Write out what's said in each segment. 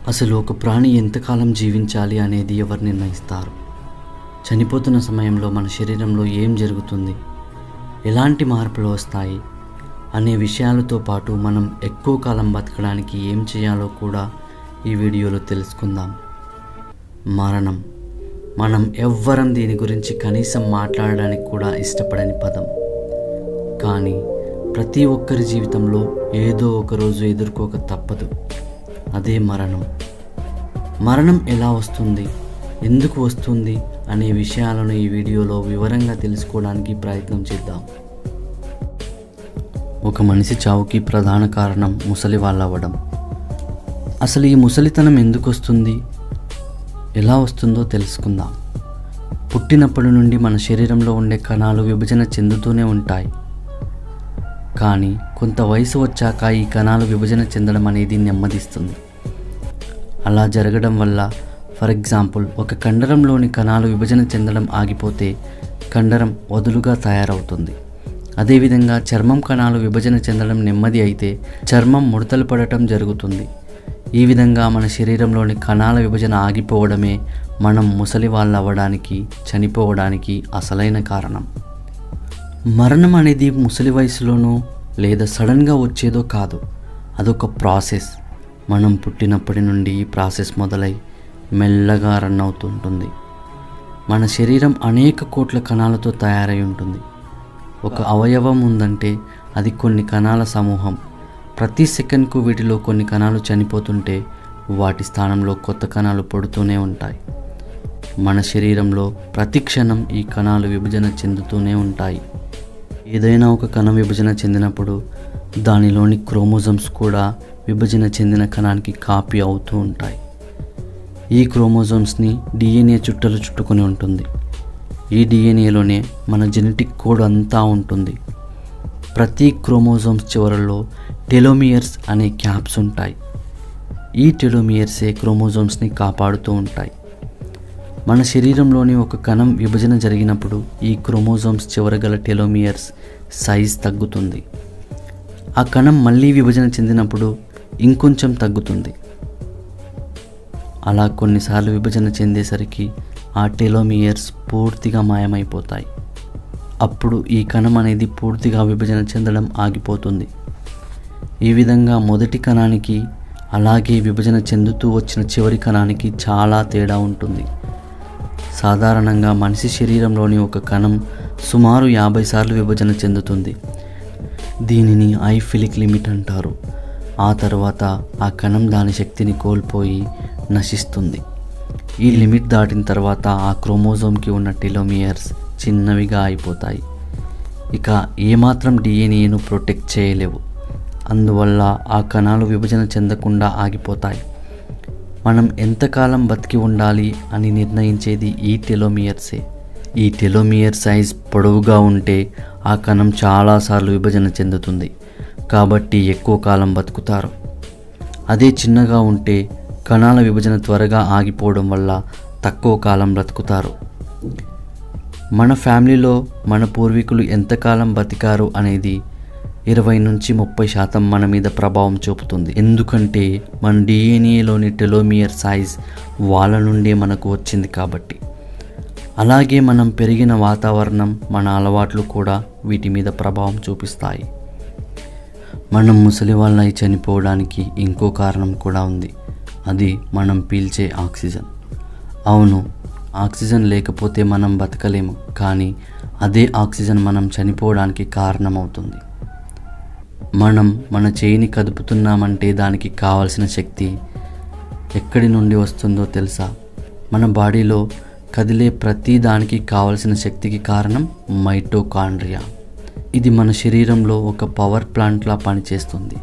అసలు ఒక ప్రాణి ఎంతకాలం జీవించాలి అనేది ఎవరు నిర్ణయిస్తారు చనిపోతున్న సమయంలో మన శరీరంలో ఏం జరుగుతుంది ఎలాంటి మార్పులు వస్తాయి అనే విషయాలతో పాటు మనం ఎక్కువ కాలం బతకడానికి ఏం చేయాలో కూడా ఈ వీడియోలో తెలుసుకుందాం మరణం మనం ఎవ్వరం దీని గురించి కనీసం మాట్లాడడానికి కూడా ఇష్టపడని పదం కానీ ప్రతి ఒక్కరి జీవితంలో ఏదో ఒక రోజు ఎదుర్కోక తప్పదు అదే మరణం మరణం ఎలా వస్తుంది ఎందుకు వస్తుంది అనే విషయాలను ఈ వీడియోలో వివరంగా తెలుసుకోవడానికి ప్రయత్నం చేద్దాం ఒక మనిషి చావుకి ప్రధాన కారణం ముసలి వాళ్ళవ్వడం అసలు ఈ ముసలితనం ఎందుకు వస్తుంది ఎలా వస్తుందో తెలుసుకుందాం పుట్టినప్పటి నుండి మన శరీరంలో ఉండే కణాలు విభజన చెందుతూనే ఉంటాయి కానీ కొంత వయసు వచ్చాక ఈ కణాలు విభజన చెందడం అనేది నెమ్మదిస్తుంది అలా జరగడం వల్ల ఫర్ ఎగ్జాంపుల్ ఒక కండరంలోని కణాలు విభజన చెందడం ఆగిపోతే కండరం వదులుగా తయారవుతుంది అదేవిధంగా చర్మం కణాలు విభజన చెందడం నెమ్మది అయితే చర్మం ముడతలు పడటం జరుగుతుంది ఈ విధంగా మన శరీరంలోని కణాల విభజన ఆగిపోవడమే మనం ముసలి వాళ్ళు అవ్వడానికి చనిపోవడానికి అసలైన కారణం మరణం అనేది ముసలి వయసులోనో లేదా సడన్గా వచ్చేదో కాదు అదొక ప్రాసెస్ మనం పుట్టినప్పటి నుండి ఈ ప్రాసెస్ మొదలై మెల్లగా రన్ అవుతుంటుంది మన శరీరం అనేక కోట్ల కణాలతో తయారై ఉంటుంది ఒక అవయవం ఉందంటే అది కొన్ని కణాల సమూహం ప్రతి సెకండ్కు వీటిలో కొన్ని కణాలు చనిపోతుంటే వాటి స్థానంలో కొత్త కణాలు పుడుతూనే ఉంటాయి మన శరీరంలో ప్రతి క్షణం ఈ కణాలు విభజన చెందుతూనే ఉంటాయి ఏదైనా ఒక కణం విభజన చెందినప్పుడు దానిలోని క్రోమోజమ్స్ కూడా విభజన చెందిన కణానికి కాపీ అవుతూ ఉంటాయి ఈ క్రోమోజోమ్స్ని డిఎన్ఏ చుట్టలు చుట్టుకొని ఉంటుంది ఈ డిఎన్ఏలోనే మన జెనెటిక్ కోడ్ అంతా ఉంటుంది ప్రతి క్రోమోజోమ్స్ చివరల్లో టెలోమియర్స్ అనే క్యాప్స్ ఉంటాయి ఈ టెలోమియర్సే క్రోమోజోమ్స్ని కాపాడుతూ ఉంటాయి మన శరీరంలోని ఒక కణం విభజన జరిగినప్పుడు ఈ క్రోమోజోమ్స్ చివర గల టెలోమియర్స్ సైజ్ తగ్గుతుంది ఆ కణం మళ్ళీ విభజన చెందినప్పుడు ఇంకొంచెం తగ్గుతుంది అలా కొన్నిసార్లు విభజన చెందేసరికి ఆ టెలోమియర్స్ పూర్తిగా మాయమైపోతాయి అప్పుడు ఈ కణం అనేది పూర్తిగా విభజన చెందడం ఆగిపోతుంది ఈ విధంగా మొదటి కణానికి అలాగే విభజన చెందుతూ వచ్చిన చివరి కణానికి చాలా తేడా ఉంటుంది సాధారణంగా మనిషి శరీరంలోని ఒక కణం సుమారు యాభై సార్లు విభజన చెందుతుంది దీనిని ఐఫిలిక్ లిమిట్ అంటారు ఆ తర్వాత ఆ కణం దాని శక్తిని కోల్పోయి నశిస్తుంది ఈ లిమిట్ దాటిన తర్వాత ఆ క్రోమోజోమ్కి ఉన్న టెలోమియర్స్ చిన్నవిగా అయిపోతాయి ఇక ఏమాత్రం డిఎన్ఏను ప్రొటెక్ట్ చేయలేవు అందువల్ల ఆ కణాలు విభజన చెందకుండా ఆగిపోతాయి మనం ఎంతకాలం బతికి ఉండాలి అని నిర్ణయించేది ఈ టెలోమియర్సే ఈ టెలోమియర్ సైజ్ పొడవుగా ఉంటే ఆ కణం చాలాసార్లు విభజన చెందుతుంది కాబట్టి ఎక్కువ కాలం బతుకుతారు అదే చిన్నగా ఉంటే కణాల విభజన త్వరగా ఆగిపోవడం వల్ల తక్కువ కాలం బ్రతుకుతారు మన ఫ్యామిలీలో మన పూర్వీకులు ఎంతకాలం బతికారు అనేది ఇరవై నుంచి ముప్పై శాతం మన మీద ప్రభావం చూపుతుంది ఎందుకంటే మన డిఎన్ఏలోని టెలోమియర్ సైజ్ వాళ్ళ నుండే మనకు వచ్చింది కాబట్టి అలాగే మనం పెరిగిన వాతావరణం మన అలవాట్లు కూడా వీటి మీద ప్రభావం చూపిస్తాయి మనం ముసలి వాళ్ళై చనిపోవడానికి ఇంకో కారణం కూడా ఉంది అది మనం పీల్చే ఆక్సిజన్ అవును ఆక్సిజన్ లేకపోతే మనం బతకలేము కానీ అదే ఆక్సిజన్ మనం చనిపోవడానికి కారణమవుతుంది మనం మన చేయిని కదుపుతున్నామంటే దానికి కావలసిన శక్తి ఎక్కడి నుండి వస్తుందో తెలుసా మన బాడీలో కదిలే ప్రతి దానికి కావలసిన శక్తికి కారణం మైటోకాండ్రియా ఇది మన శరీరంలో ఒక పవర్ ప్లాంట్లా పనిచేస్తుంది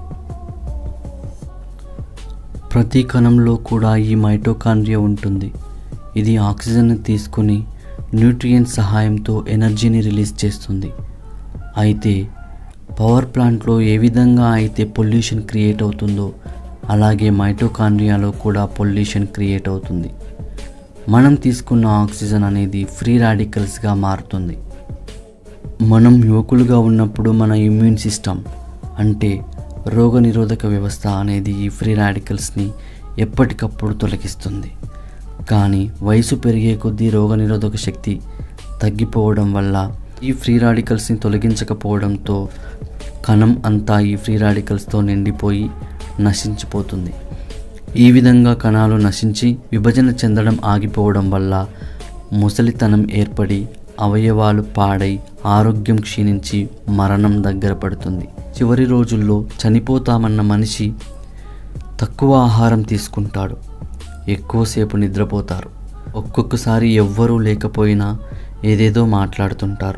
ప్రతి కణంలో కూడా ఈ మైటోకాండ్రియా ఉంటుంది ఇది ఆక్సిజన్ని తీసుకుని న్యూట్రియంట్ సహాయంతో ఎనర్జీని రిలీజ్ చేస్తుంది అయితే పవర్ ప్లాంట్లో ఏ విధంగా అయితే పొల్యూషన్ క్రియేట్ అవుతుందో అలాగే మైటోకాండ్రియాలో కూడా పొల్యూషన్ క్రియేట్ అవుతుంది మనం తీసుకున్న ఆక్సిజన్ అనేది ఫ్రీ రాడికల్స్గా మారుతుంది మనం యువకులుగా ఉన్నప్పుడు మన ఇమ్యూన్ సిస్టమ్ అంటే రోగనిరోధక వ్యవస్థ అనేది ఈ ఫ్రీ రాడికల్స్ని ఎప్పటికప్పుడు తొలగిస్తుంది కానీ వయసు పెరిగే కొద్దీ రోగనిరోధక శక్తి తగ్గిపోవడం వల్ల ఈ ఫ్రీ రాడికల్స్ని తొలగించకపోవడంతో కణం అంతా ఈ ఫ్రీ రాడికల్స్తో నిండిపోయి నశించిపోతుంది ఈ విధంగా కణాలు నశించి విభజన చెందడం ఆగిపోవడం వల్ల ముసలితనం ఏర్పడి అవయవాలు పాడై ఆరోగ్యం క్షీణించి మరణం దగ్గర పడుతుంది చివరి రోజుల్లో చనిపోతామన్న మనిషి తక్కువ ఆహారం తీసుకుంటాడు ఎక్కువసేపు నిద్రపోతారు ఒక్కొక్కసారి ఎవ్వరూ లేకపోయినా ఏదేదో మాట్లాడుతుంటారు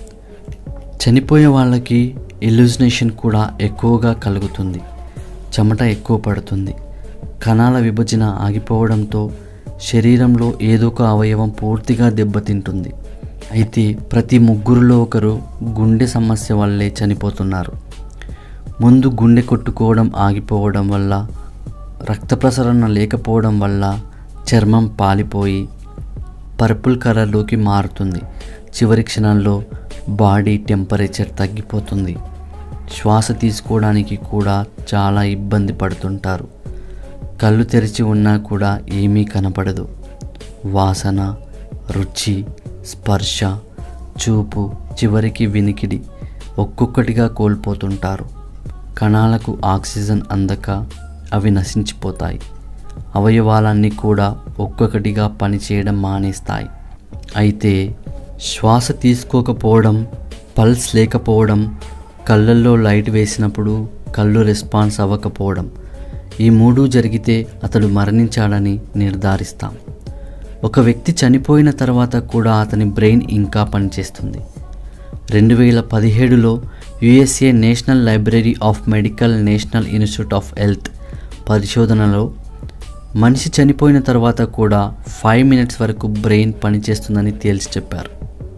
చనిపోయే వాళ్ళకి ఇల్యూజినేషన్ కూడా ఎక్కువగా కలుగుతుంది చెమట ఎక్కువ పడుతుంది కణాల విభజన ఆగిపోవడంతో శరీరంలో ఏదో ఒక అవయవం పూర్తిగా దెబ్బతింటుంది అయితే ప్రతి ముగ్గురులో ఒకరు గుండె సమస్య వల్లే చనిపోతున్నారు ముందు గుండె కొట్టుకోవడం ఆగిపోవడం వల్ల రక్త ప్రసరణ లేకపోవడం వల్ల చర్మం పాలిపోయి పర్పుల్ కలర్లోకి మారుతుంది చివరి క్షణాల్లో బాడీ టెంపరేచర్ తగ్గిపోతుంది శ్వాస తీసుకోవడానికి కూడా చాలా ఇబ్బంది పడుతుంటారు కళ్ళు తెరిచి ఉన్నా కూడా ఏమీ కనపడదు వాసన రుచి స్పర్శ చూపు చివరికి వినికిడి ఒక్కొక్కటిగా కోల్పోతుంటారు కణాలకు ఆక్సిజన్ అందక అవి నశించిపోతాయి అవయవాలన్నీ కూడా ఒక్కొక్కటిగా పనిచేయడం మానేస్తాయి అయితే శ్వాస తీసుకోకపోవడం పల్స్ లేకపోవడం కళ్ళల్లో లైట్ వేసినప్పుడు కళ్ళు రెస్పాన్స్ అవ్వకపోవడం ఈ మూడు జరిగితే అతడు మరణించాడని నిర్ధారిస్తాం ఒక వ్యక్తి చనిపోయిన తర్వాత కూడా అతని బ్రెయిన్ ఇంకా పనిచేస్తుంది రెండు వేల పదిహేడులో USA national library of medical national institute of health పరిశోధనలో మనిషి చనిపోయిన తర్వాత కూడా ఫైవ్ మినిట్స్ వరకు బ్రెయిన్ పనిచేస్తుందని తేల్చి చెప్పారు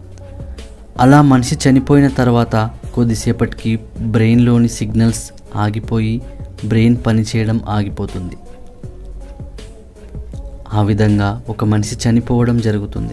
అలా మనిషి చనిపోయిన తర్వాత కొద్దిసేపటికి బ్రెయిన్లోని సిగ్నల్స్ ఆగిపోయి బ్రెయిన్ పనిచేయడం ఆగిపోతుంది ఆ విధంగా ఒక మనిషి చనిపోవడం జరుగుతుంది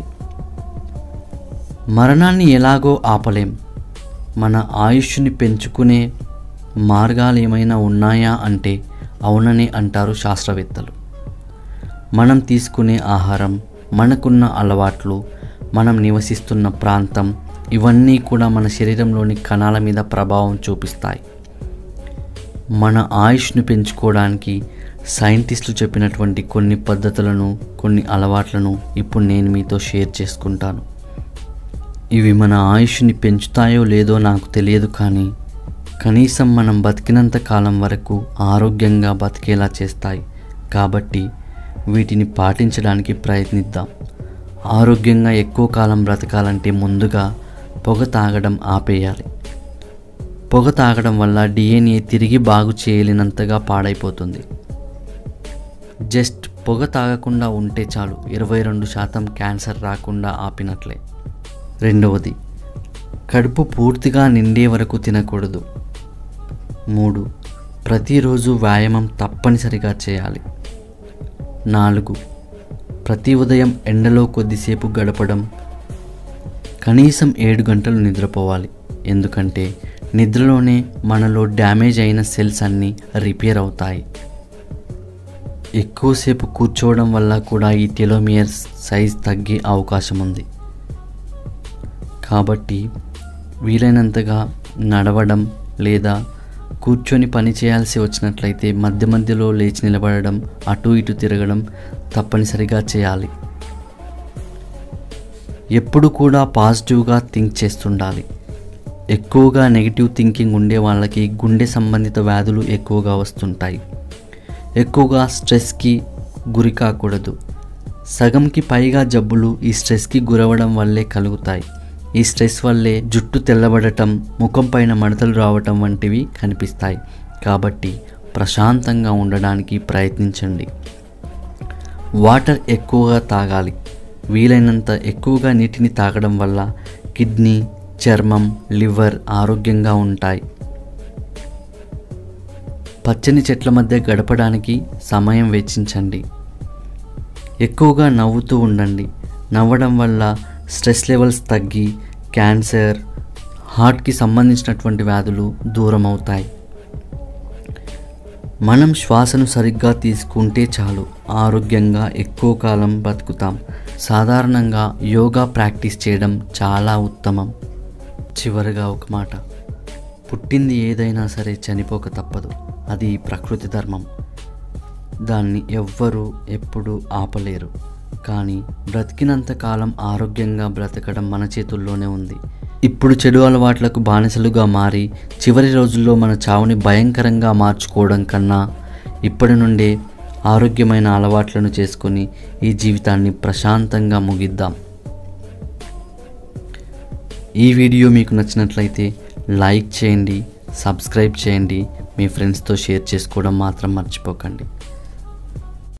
మరణాన్ని ఎలాగో ఆపలేం మన ఆయుష్ని పెంచుకునే మార్గాలు ఏమైనా ఉన్నాయా అంటే అవునని అంటారు శాస్త్రవేత్తలు మనం తీసుకునే ఆహారం మనకున్న అలవాట్లు మనం నివసిస్తున్న ప్రాంతం ఇవన్నీ కూడా మన శరీరంలోని కణాల మీద ప్రభావం చూపిస్తాయి మన ఆయుష్ను పెంచుకోవడానికి సైంటిస్టులు చెప్పినటువంటి కొన్ని పద్ధతులను కొన్ని అలవాట్లను ఇప్పుడు నేను మీతో షేర్ చేసుకుంటాను ఇవి మన ఆయుష్ని పెంచుతాయో లేదో నాకు తెలియదు కానీ కనీసం మనం బతికినంత కాలం వరకు ఆరోగ్యంగా బతికేలా చేస్తాయి కాబట్టి వీటిని పాటించడానికి ప్రయత్నిద్దాం ఆరోగ్యంగా ఎక్కువ కాలం బ్రతకాలంటే ముందుగా పొగ తాగడం ఆపేయాలి పొగ తాగడం వల్ల డిఎన్ఏ తిరిగి బాగు చేయలేనంతగా పాడైపోతుంది జస్ట్ పొగ తాగకుండా ఉంటే చాలు ఇరవై రెండు శాతం క్యాన్సర్ రాకుండా ఆపినట్లే రెండవది కడుపు పూర్తిగా నిండే వరకు తినకూడదు మూడు ప్రతిరోజు వ్యాయామం తప్పనిసరిగా చేయాలి నాలుగు ప్రతి ఉదయం ఎండలో కొద్దిసేపు గడపడం కనీసం ఏడు గంటలు నిద్రపోవాలి ఎందుకంటే నిద్రలోనే మనలో డ్యామేజ్ అయిన సెల్స్ అన్నీ రిపేర్ అవుతాయి ఎక్కువసేపు కూర్చోవడం వల్ల కూడా ఈ టెలోమియర్స్ సైజ్ తగ్గే అవకాశం ఉంది కాబట్టి వీలైనంతగా నడవడం లేదా కూర్చొని పని చేయాల్సి వచ్చినట్లయితే మధ్య మధ్యలో లేచి నిలబడడం అటు ఇటు తిరగడం తప్పనిసరిగా చేయాలి ఎప్పుడు కూడా పాజిటివ్గా థింక్ చేస్తుండాలి ఎక్కువగా నెగిటివ్ థింకింగ్ ఉండే వాళ్ళకి గుండె సంబంధిత వ్యాధులు ఎక్కువగా వస్తుంటాయి ఎక్కువగా స్ట్రెస్కి గురి కాకూడదు సగంకి పైగా జబ్బులు ఈ స్ట్రెస్కి గురవడం వల్లే కలుగుతాయి ఈ స్ట్రెస్ వల్లే జుట్టు తెల్లబడటం ముఖం పైన మడతలు రావటం వంటివి కనిపిస్తాయి కాబట్టి ప్రశాంతంగా ఉండడానికి ప్రయత్నించండి వాటర్ ఎక్కువగా తాగాలి వీలైనంత ఎక్కువగా నీటిని తాగడం వల్ల కిడ్నీ చర్మం లివర్ ఆరోగ్యంగా ఉంటాయి పచ్చని చెట్ల మధ్య గడపడానికి సమయం వెచ్చించండి ఎక్కువగా నవ్వుతూ ఉండండి నవ్వడం వల్ల స్ట్రెస్ లెవెల్స్ తగ్గి క్యాన్సర్ హార్ట్కి సంబంధించినటువంటి వ్యాధులు దూరం అవుతాయి మనం శ్వాసను సరిగ్గా తీసుకుంటే చాలు ఆరోగ్యంగా ఎక్కువ కాలం బతుకుతాం సాధారణంగా యోగా ప్రాక్టీస్ చేయడం చాలా ఉత్తమం చివరగా ఒక మాట పుట్టింది ఏదైనా సరే చనిపోక తప్పదు అది ప్రకృతి ధర్మం దాన్ని ఎవ్వరూ ఎప్పుడూ ఆపలేరు కానీ బ్రతికినంత కాలం ఆరోగ్యంగా బ్రతకడం మన చేతుల్లోనే ఉంది ఇప్పుడు చెడు అలవాట్లకు బానిసలుగా మారి చివరి రోజుల్లో మన చావుని భయంకరంగా మార్చుకోవడం కన్నా ఇప్పటి నుండే ఆరోగ్యమైన అలవాట్లను చేసుకొని ఈ జీవితాన్ని ప్రశాంతంగా ముగిద్దాం ఈ వీడియో మీకు నచ్చినట్లయితే లైక్ చేయండి సబ్స్క్రైబ్ చేయండి మీ ఫ్రెండ్స్తో షేర్ చేసుకోవడం మాత్రం మర్చిపోకండి